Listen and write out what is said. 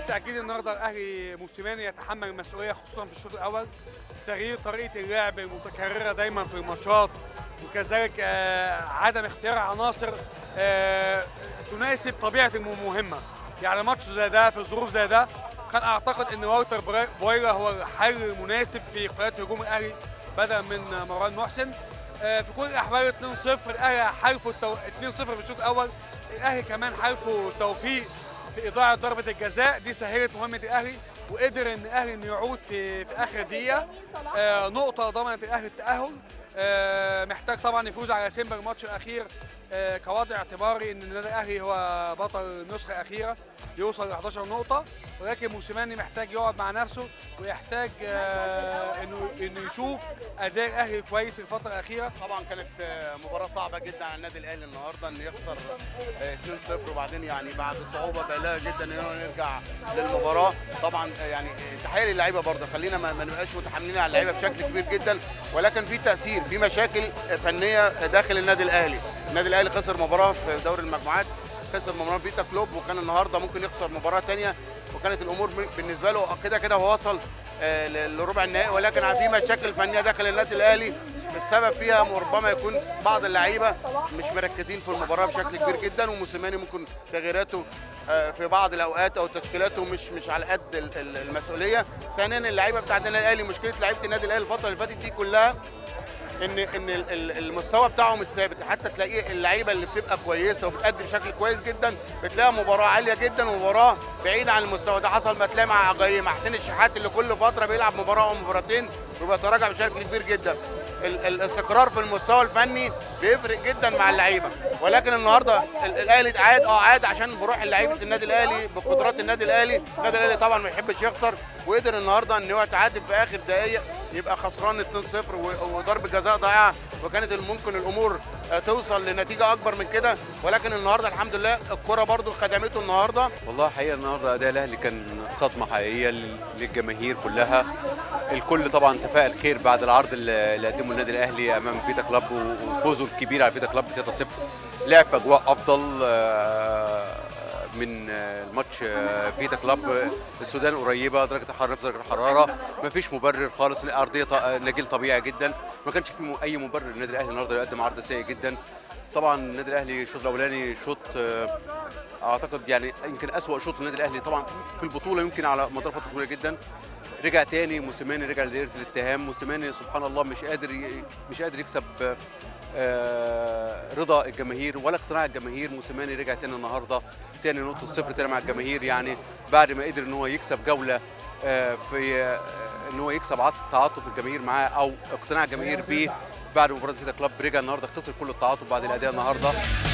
بالتاكيد النهارده الاهلي موسيماني يتحمل المسؤوليه خصوصا في الشوط الاول تغيير طريقه اللعب المتكرره دايما في الماتشات وكذلك آه، عدم اختيار عناصر آه، تناسب طبيعه المهمه يعني ماتش زي ده في ظروف زي ده كان اعتقد ان والتر برا- بويرا هو الحل المناسب في قياده هجوم الاهلي بدلا من مروان محسن آه، في كل الاحوال 2-0 الاهلي حالفه التو... 2-0 في الشوط الاول الاهلي كمان حالفه توفيق في اضاعه ضربه الجزاء دي سهلت مهمه الاهلي وقدر ان الاهلي انه يعود في في اخر دقيقه آه، نقطه ضمنت الاهلي التاهل آه، محتاج طبعا يفوز على سيمبا الماتش الاخير آه، كوضع اعتباري ان النادي الاهلي هو بطل النسخه الاخيره يوصل ل 11 نقطه ولكن موسيماني محتاج يقعد مع نفسه ويحتاج آه، انه انه يشوف اداء الاهلي كويس الفتره الاخيره طبعا كانت آه، مباراه صعبه جدا على النادي الاهلي النهارده ان يخسر آه، 2-0 وبعدين يعني بعد صعوبه بالغه جدا ان هو نرجع للمباراه طبعا آه، يعني آه، تحيه للعيبه برضه خلينا ما ما نبقاش متحاملين على اللعيبه بشكل كبير جدا ولكن في تاثير في مشاكل فنيه داخل النادي الاهلي النادي الاهلي خسر مباراه في دوري المجموعات خسر مباراه فيتا كلوب وكان النهارده ممكن يخسر مباراه ثانيه وكانت الامور بالنسبه له كده كده هو وصل آه، ل- لربع النهائي ولكن في مشاكل فنيه داخل النادي الاهلي السبب فيها ربما يكون بعض اللعيبه مش مركزين في المباراه بشكل كبير جدا وموسيماني ممكن تغييراته آه، في بعض الاوقات او تشكيلاته مش مش على قد ال- ال- المسؤوليه ثانيا اللعيبه بتاعت النادي الاهلي مشكله لعيبه النادي الاهلي الفتره اللي فاتت دي كلها ان ان ال- ال- المستوى بتاعهم مش ثابت حتى تلاقيه اللعيبه اللي بتبقى كويسه وبتأدي بشكل كويس جدا بتلاقيها مباراه عاليه جدا ومباراه بعيده عن المستوى ده حصل ما تلاقي مع جاي مع حسين الشحات اللي كل فتره بيلعب مباراه او مباراتين وبيتراجع بشكل كبير جدا ال- الاستقرار في المستوى الفني بيفرق جدا مع اللعيبه ولكن النهارده ال- الاهلي عاد اه عاد عشان بروح لعيبه النادي الاهلي بقدرات النادي الاهلي النادي الاهلي طبعا ما يحبش يخسر وقدر النهارده ان هو يتعادل في اخر دقائق يبقى خسران 2-0 و- وضربه جزاء ضائعه وكانت ممكن الامور آه، توصل لنتيجه اكبر من كده ولكن النهارده الحمد لله الكره برضو خدمته النهارده والله حقيقة النهارده أداء الأهلي كان صدمة حقيقية لل- للجماهير كلها الكل طبعا تفائل خير بعد العرض اللي اللي قدمه النادي الأهلي أمام فيتا كلاب وفوزه الكبير على فيتا كلاب 3-0 لعب في أجواء أفضل آه، من آه، الماتش آه، فيتا كلاب آه، السودان قريبة درجة الحرارة نفس درجة الحرارة مفيش مبرر خالص الأرضية ط- آه، نجيل طبيعي جدا ما كانش في م- أي مبرر للنادي الأهلي النهارده يقدم عرض سيء جدا طبعا النادي الأهلي الشوط الأولاني شوط آه، اعتقد يعني يمكن اسوأ شوط للنادي الاهلي طبعا في البطوله يمكن على مدار فتره طويله جدا رجع تاني موسيماني رجع لدائره الاتهام موسيماني سبحان الله مش قادر ي- مش قادر يكسب آه، رضا الجماهير ولا اقتناع الجماهير موسيماني رجع تاني النهارده تاني نقطه الصفر تاني مع الجماهير يعني بعد ما قدر ان هو يكسب جوله آه، في آه، ان هو يكسب عط- تعاطف الجماهير معاه او اقتناع الجماهير بيه بعد مباراه فيتا كلاب رجع النهارده خسر كل التعاطف بعد الاداء النهارده